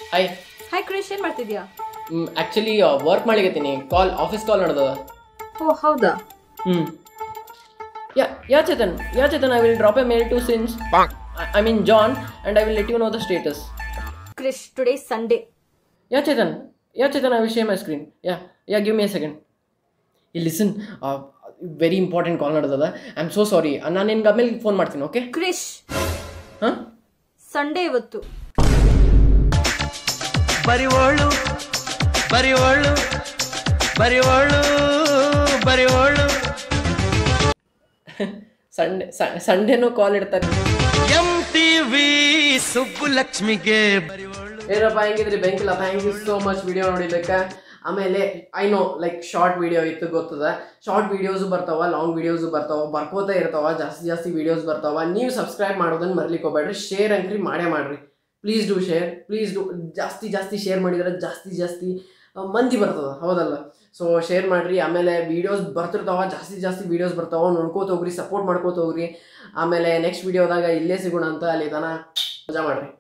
hi hi Krish ಏನು ಮಾಡ್ತಿದ್ಯಾ actually work ಮಾಡ್ಲಿಕತ್ತೀನಿ ಕಾಲ್ ಆಫೀಸ್ ಕಾಲ್ ನಡೆದದ ಓ ಹೌದಾ ಹ್ಞೂ yeah yeah Chetan yeah Chetan I will drop a mail to since I mean John and I will let you know the status Krish today Sunday yeah Chetan yeah Chetan I will share my screen yeah yeah give me a second ಇಲ್ಲಿ listen very important call ನಡೆದದ I am so sorry ನಾನು ನಿನ್ಗೆ ಆಮೇಲೆ phone ಮಾಡ್ತೀನಿ okay ಕ್ರಿಶ್ ಹಾಂ Sunday ಇವತ್ತು ಬರಿವೋಳು ಬರಿವೋಳು ಬರಿವೋಳು ಬರಿವೋಳು Sunday ಸಂಡೇನೂ call ಇಡ್ತಾರೆ ಎಂ ಟಿ ವಿ ಸುಬ್ಬುಲಕ್ಷ್ಮಿಗೆ ಬರಿವೋಳು ಏನಪ್ಪ ಹೆಂಗಿದ್ರಿ ಬೆಂಕಿಲ್ಲ thank you so much video ನೋಡಿದ್ದಕ್ಕೆ ಆಮೇಲೆ I know like short video ಇತ್ತು ಗೊತ್ತದ ಶಾರ್ಟ್ ವಿಡಿಯೋಸು ಬರ್ತಾವ ಲಾಂಗ್ ವಿಡಿಯೋಸು ಬರ್ತಾವ ಬರ್ಕೋತಾ ಇರ್ತಾವ ಜಾಸ್ತಿ ಜಾಸ್ತಿ ವಿಡಿಯೋಸ್ ಬರ್ತಾವ ನೀವು ಸಬ್ಸ್ಕ್ರೈಬ್ ಮಾಡೋದನ್ನ ಮರ್ಲಿಕ್ಕೆ ಹೋಗ್ಬೇಡ್ರಿ ಶೇರ್ ಅಂಕ್ರಿ ಮಾಡೇ ಮಾಡ್ರಿ please do share please do ಜಾಸ್ತಿ ಜಾಸ್ತಿ ಶೇರ್ ಮಾಡಿದ್ರೆ ಜಾಸ್ತಿ ಜಾಸ್ತಿ ಆ, ಮಂದಿ ಬರ್ತದ ಹೌದಲ್ಲ ಸೊ ಶೇರ್ ಮಾಡ್ರಿ ಆಮೇಲೆ ವೀಡಿಯೋಸ್ ಬರ್ತಿರ್ತಾವ ಜಾಸ್ತಿ ಜಾಸ್ತಿ ವೀಡಿಯೋಸ್ ಬರ್ತಾವ ನೋಡ್ಕೋತ ಹೋಗ್ರಿ ಸಪೋರ್ಟ್ ಮಾಡ್ಕೋತ ಹೋಗ್ರಿ ಆಮೇಲೆ ನೆಕ್ಸ್ಟ್ ವಿಡಿಯೋದಾಗ ಇಲ್ಲೇ ಸಿಗೋಣ ಅಂತ ಅಲ್ಲಿ ತನ ಮಜಾ ಮಾಡ್ರಿ